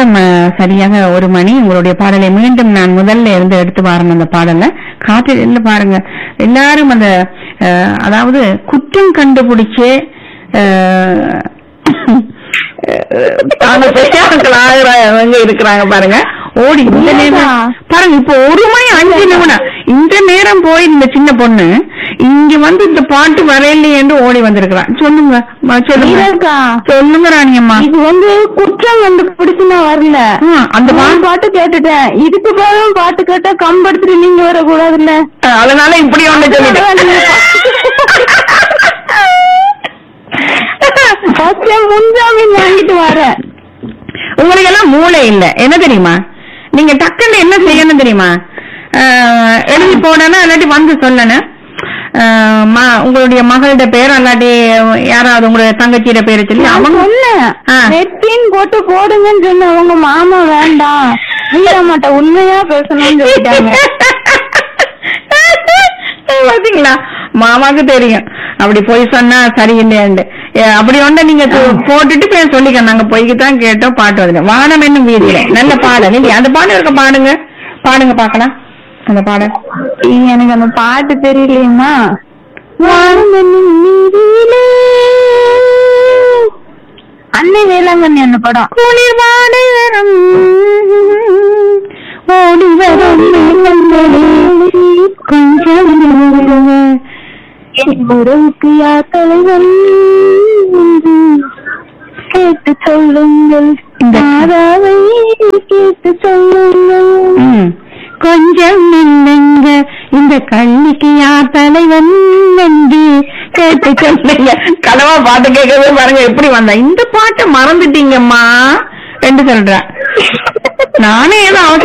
நேரம் அஹ், சரியாக ஒரு மணி உங்களுடைய பாடலை மீண்டும் நான் முதல்ல இருந்து எடுத்து வரேன் அந்த பாடலை காற்றில் இல்ல பாருங்க எல்லாரும் அந்த அஹ், அதாவது குற்றம் கண்டுபிடிச்சே அஹ், தாங்க பெரியார்கள் ஆகிறவங்க இருக்கிறாங்க பாருங்க ஓடி இந்த நேரம் பாருங்க இப்போ ஒரு மணி அஞ்சு நிமிடம் இந்த நேரம் போய் இந்த சின்ன பொண்ணு இங்க வந்து இந்த பாட்டு வரையிலேன்னு ஓடி வந்திருக்கிறான் சொல்லுங்க ம, சொல்லுங்க இல்லக்கா சொல்லுங்க ராணியம்மா இது வந்து குற்றம் கண்டுபிடிச்சு நான் வரல ஆ, அந்த நான் பாட்டு பாட்டு கேட்டுட்டேன் இதுக்கு பிறகு பாட்டு கேட்டா கம்பெடுத்துட்டு நீங்க வரக்கூடாதுல்ல அதனால இப்படி ஒண்ணு சொல்லிட்டேன் ஃபர்ஸ்ட் முன்ஜாமீன் வாங்கிட்டு வரேன் உங்களுக்கு எல்லாம் மூளை இல்ல என்ன தெரியுமா நீங்க டக்குன்னு என்ன செய்யணும் தெரியுமா ஆஹ், எழுதி போடணும் இல்லாட்டி வந்து சொல்லணும் ஆஹ், ம- உங்களுடைய மகளோட பேர் அல்லாட்டி யாராவது உங்களுடைய தங்கச்சியோட பேரை சொல்லி நான் அவங்க சொன்னேன் ஆ. நெத்தின் போட்டு போடுங்கன்னு சொன்ன அவங்க மாமா வேண்டாம் வீரமாட்ட உண்மையா பேசணும்னு சொல்லிட்டாங்க பாத்தீங்களா மாமாக்கு தெரியும் அப்படி போய் சொன்னா சரியில்லையாண்டு ஏ, அப்படி ஒண்ண நீங்க து- போட்டுட்டு போய் சொல்லிக்க நாங்க பொய்க்கு தான் கேட்டோம் பாட்டு வந்து வானம் என்னும் வீதியில நல்ல பாடல் இல்லையா அந்த பாடம் இருக்க பாடுங்க பாடுங்க பாக்கலாம் அந்த பாடல் எனக்கு அந்த பாட்டு தெரியலையுமா வானம் என்னும் நீதியிலே. அன்னை வேளாங்கண்ணி அந்த படம் குளிர் வாடை வரும் ஓடி வரும் மேகங்களே, கொஞ்சம் நில்லுங்க. என் உறவுக்கு யார் தலைவன் என்று கேட்டு சொல்லுங்கள் இந்த- மாதாவை கேட்டு சொல்லுங்கள் ம். கொஞ்சம் நில்லுங்க இந்த கல்விக்கு யார் தலைவன் என்று கேட்டு சொல்லுங்க கனவா பாட்டு கேட்கவே பாருங்க எப்படி வந்தா இந்த பாட்டை மறந்துட்டீங்கம்மா என்று சொல்ற நானே ஏதோ அவசர